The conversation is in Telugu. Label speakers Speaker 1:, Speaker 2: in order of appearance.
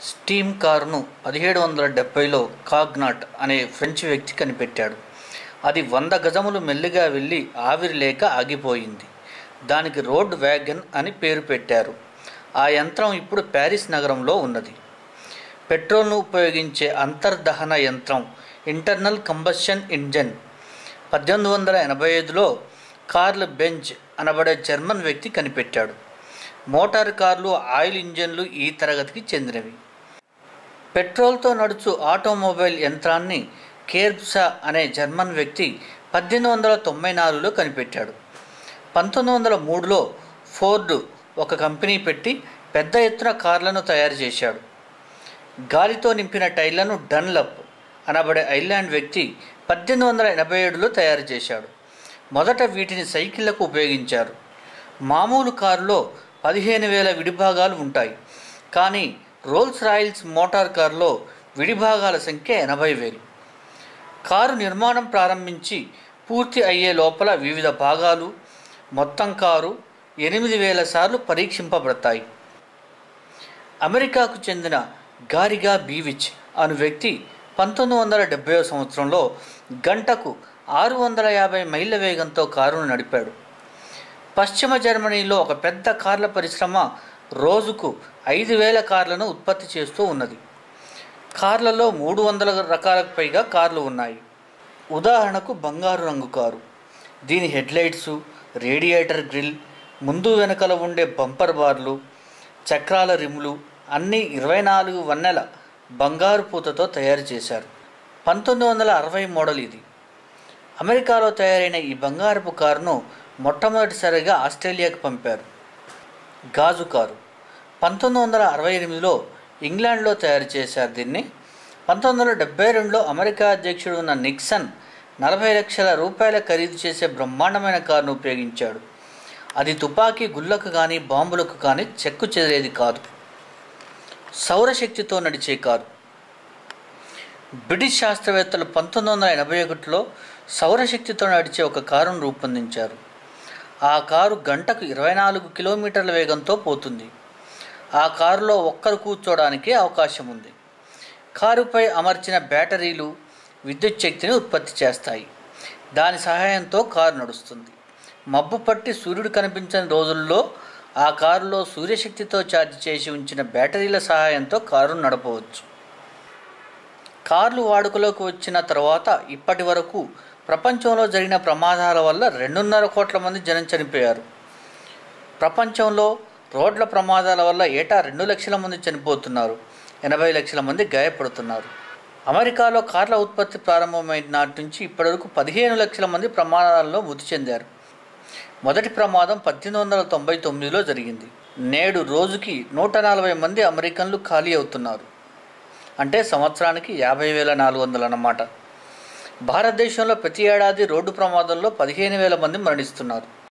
Speaker 1: స్టీమ్ కారును పదిహేడు వందల డెబ్బైలో కాగ్నాట్ అనే ఫ్రెంచ్ వ్యక్తి కనిపెట్టాడు అది వంద గజములు మెల్లిగా వెళ్ళి ఆవిరి లేక ఆగిపోయింది దానికి రోడ్ వ్యాగన్ అని పేరు పెట్టారు ఆ యంత్రం ఇప్పుడు ప్యారిస్ నగరంలో ఉన్నది పెట్రోల్ను ఉపయోగించే అంతర్దహన యంత్రం ఇంటర్నల్ కంబషన్ ఇంజన్ పద్దెనిమిది వందల ఎనభై ఐదులో కార్ల్ బెంజ్ అనబడే జర్మన్ వ్యక్తి కనిపెట్టాడు మోటార్ కార్లు ఆయిల్ ఇంజన్లు ఈ తరగతికి చెందినవి పెట్రోల్తో నడుచు ఆటోమొబైల్ యంత్రాన్ని కేర్బ్సా అనే జర్మన్ వ్యక్తి పద్దెనిమిది వందల తొంభై నాలుగులో కనిపెట్టాడు పంతొమ్మిది వందల మూడులో ఫోర్డ్ ఒక కంపెనీ పెట్టి పెద్ద ఎత్తున కార్లను తయారు చేశాడు గాలితో నింపిన టైర్లను డన్లప్ అనబడే ఐర్లాండ్ వ్యక్తి పద్దెనిమిది వందల ఎనభై ఏడులో తయారు చేశాడు మొదట వీటిని సైకిళ్లకు ఉపయోగించారు మామూలు కారులో పదిహేను వేల విడిభాగాలు ఉంటాయి కానీ రోల్స్ రాయిల్స్ మోటార్ కారులో విడిభాగాల సంఖ్య ఎనభై వేలు కారు నిర్మాణం ప్రారంభించి పూర్తి అయ్యే లోపల వివిధ భాగాలు మొత్తం కారు ఎనిమిది వేల సార్లు పరీక్షింపబడతాయి అమెరికాకు చెందిన గారిగా బీవిచ్ అను వ్యక్తి పంతొమ్మిది వందల డెబ్బై సంవత్సరంలో గంటకు ఆరు వందల యాభై మైళ్ళ వేగంతో కారును నడిపాడు పశ్చిమ జర్మనీలో ఒక పెద్ద కార్ల పరిశ్రమ రోజుకు ఐదు వేల కార్లను ఉత్పత్తి చేస్తూ ఉన్నది కార్లలో మూడు వందల రకాలకు పైగా కార్లు ఉన్నాయి ఉదాహరణకు బంగారు రంగు కారు దీని హెడ్లైట్సు రేడియేటర్ గ్రిల్ ముందు వెనకల ఉండే బంపర్ బార్లు చక్రాల రిములు అన్నీ ఇరవై నాలుగు వన్నెల బంగారు పూతతో తయారు చేశారు పంతొమ్మిది వందల అరవై మోడల్ ఇది అమెరికాలో తయారైన ఈ బంగారపు కారును మొట్టమొదటిసారిగా ఆస్ట్రేలియాకు పంపారు గాజు కారు పంతొమ్మిది వందల అరవై ఎనిమిదిలో ఇంగ్లాండ్లో తయారు చేశారు దీన్ని పంతొమ్మిది వందల డెబ్బై రెండులో అమెరికా అధ్యక్షుడు ఉన్న నిక్సన్ నలభై లక్షల రూపాయల ఖరీదు చేసే బ్రహ్మాండమైన కారును ఉపయోగించాడు అది తుపాకీ గుళ్ళకు కానీ బాంబులకు కానీ చెక్కు చెదిరేది కాదు సౌరశక్తితో నడిచే కారు బ్రిటిష్ శాస్త్రవేత్తలు పంతొమ్మిది వందల ఎనభై ఒకటిలో సౌరశక్తితో నడిచే ఒక కారును రూపొందించారు ఆ కారు గంటకు ఇరవై నాలుగు కిలోమీటర్ల వేగంతో పోతుంది ఆ కారులో ఒక్కరు కూర్చోవడానికి అవకాశం ఉంది కారుపై అమర్చిన బ్యాటరీలు విద్యుత్ శక్తిని ఉత్పత్తి చేస్తాయి దాని సహాయంతో కారు నడుస్తుంది మబ్బు పట్టి సూర్యుడు కనిపించని రోజుల్లో ఆ కారులో సూర్యశక్తితో ఛార్జ్ చేసి ఉంచిన బ్యాటరీల సహాయంతో కారును నడపవచ్చు కార్లు వాడుకలోకి వచ్చిన తర్వాత ఇప్పటి వరకు ప్రపంచంలో జరిగిన ప్రమాదాల వల్ల రెండున్నర కోట్ల మంది జనం చనిపోయారు ప్రపంచంలో రోడ్ల ప్రమాదాల వల్ల ఏటా రెండు లక్షల మంది చనిపోతున్నారు ఎనభై లక్షల మంది గాయపడుతున్నారు అమెరికాలో కార్ల ఉత్పత్తి ప్రారంభమైన నాటి నుంచి ఇప్పటివరకు పదిహేను లక్షల మంది ప్రమాదాల్లో మృతి చెందారు మొదటి ప్రమాదం పద్దెనిమిది వందల తొంభై తొమ్మిదిలో జరిగింది నేడు రోజుకి నూట నలభై మంది అమెరికన్లు ఖాళీ అవుతున్నారు అంటే సంవత్సరానికి యాభై వేల నాలుగు వందలు అన్నమాట భారతదేశంలో ప్రతి ఏడాది రోడ్డు ప్రమాదంలో పదిహేను వేల మంది మరణిస్తున్నారు